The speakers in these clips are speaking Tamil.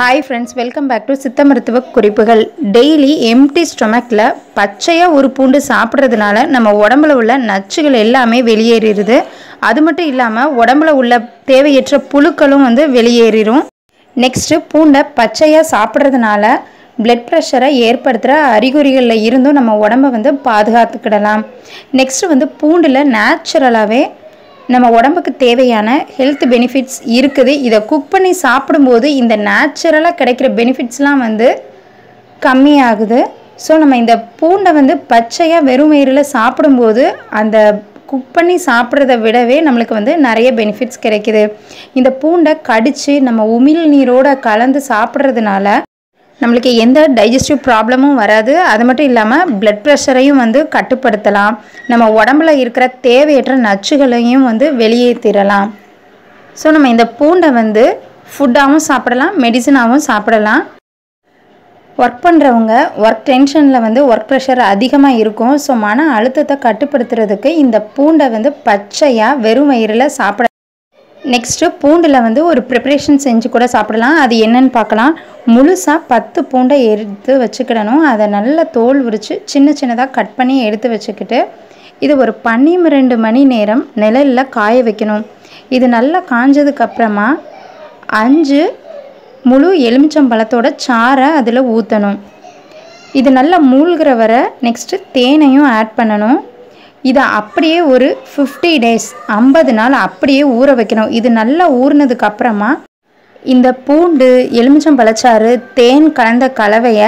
hi friends welcome back to சித்த மருத்துவ குறிப்புகள் டெய்லி எம்டி ஸ்டொமக்கில் பச்சையாக ஒரு பூண்டு சாப்பிட்றதுனால நம்ம உடம்புல உள்ள நச்சுகள் எல்லாமே வெளியேறிடுது அது மட்டும் இல்லாமல் உடம்புல உள்ள தேவையற்ற புழுக்களும் வந்து வெளியேறிடும் நெக்ஸ்ட்டு பூண்டை பச்சையாக சாப்பிட்றதுனால பிளட் ப்ரெஷரை ஏற்படுத்துகிற அறிகுறிகளில் இருந்தும் நம்ம உடம்பை வந்து பாதுகாத்துக்கிடலாம் நெக்ஸ்ட்டு வந்து பூண்டில் நேச்சுரலாகவே நம்ம உடம்புக்கு தேவையான ஹெல்த் பெனிஃபிட்ஸ் இருக்குது இதை குக் பண்ணி சாப்பிடும்போது இந்த நேச்சுரலாக கிடைக்கிற பெனிஃபிட்ஸ்லாம் வந்து கம்மியாகுது ஸோ நம்ம இந்த பூண்டை வந்து பச்சையாக வெறும் வயிறில் சாப்பிடும்போது அந்த குக் பண்ணி சாப்பிட்றத விடவே நம்மளுக்கு வந்து நிறைய பெனிஃபிட்ஸ் கிடைக்குது இந்த பூண்டை கடித்து நம்ம உமிழ் நீரோட கலந்து சாப்பிட்றதுனால நம்மளுக்கு எந்த டைஜஸ்டிவ் ப்ராப்ளமும் வராது அது மட்டும் இல்லாமல் பிளட் ப்ரெஷரையும் வந்து கட்டுப்படுத்தலாம் நம்ம உடம்புல இருக்கிற தேவையற்ற நச்சுகளையும் வந்து வெளியேற்றிடலாம் ஸோ நம்ம இந்த பூண்டை வந்து ஃபுட்டாகவும் சாப்பிடலாம் மெடிசனாகவும் சாப்பிடலாம் ஒர்க் பண்ணுறவங்க ஒர்க் டென்ஷனில் வந்து ஒர்க் ப்ரெஷர் அதிகமாக இருக்கும் ஸோ மன அழுத்தத்தை கட்டுப்படுத்துறதுக்கு இந்த பூண்டை வந்து பச்சையாக வெறும் வயிறில் சாப்பிட நெக்ஸ்ட்டு பூண்டில் வந்து ஒரு ப்ரிப்ரேஷன் செஞ்சு கூட சாப்பிடலாம் அது என்னன்னு பார்க்கலாம் முழுசாக பத்து பூண்டை எடுத்து வச்சுக்கிடணும் அதை நல்லா தோல் உரித்து சின்ன சின்னதாக கட் பண்ணி எடுத்து வச்சுக்கிட்டு இது ஒரு பன்னிரெண்டு மணி நேரம் நிழலில் காய வைக்கணும் இது நல்லா காஞ்சதுக்கப்புறமா அஞ்சு முழு எலுமிச்சம்பழத்தோட சாறை அதில் ஊற்றணும் இது நல்லா மூழ்கிற வரை நெக்ஸ்ட்டு தேனையும் ஆட் பண்ணணும் இதை அப்படியே ஒரு ஃபிஃப்டி டேஸ் ஐம்பது நாள் அப்படியே ஊற வைக்கணும் இது நல்லா ஊறினதுக்கு அப்புறமா இந்த பூண்டு எலுமிச்சம் பழச்சாறு தேன் கலந்த கலவையை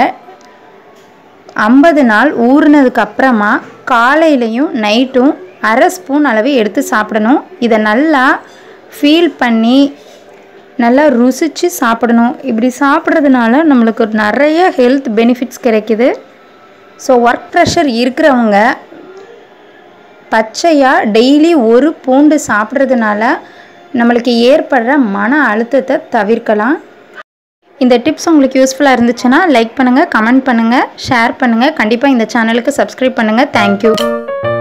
ஐம்பது நாள் ஊறினதுக்கு அப்புறமா காலையிலையும் நைட்டும் அரை ஸ்பூன் அளவு எடுத்து சாப்பிடணும் இதை நல்லா ஃபீல் பண்ணி நல்லா ருசித்து சாப்பிடணும் இப்படி சாப்பிட்றதுனால நம்மளுக்கு நிறைய ஹெல்த் பெனிஃபிட்ஸ் கிடைக்குது ஸோ ஒர்க் ப்ரெஷர் இருக்கிறவங்க பச்சையாக டெய்லி ஒரு பூண்டு சாப்பிட்றதுனால நம்மளுக்கு ஏற்படுற மன அழுத்தத்தை தவிர்க்கலாம் இந்த டிப்ஸ் உங்களுக்கு யூஸ்ஃபுல்லாக இருந்துச்சுன்னா லைக் பண்ணுங்கள் கமெண்ட் பண்ணுங்கள் ஷேர் பண்ணுங்கள் கண்டிப்பாக இந்த சேனலுக்கு சப்ஸ்கிரைப் பண்ணுங்கள் தேங்க்யூ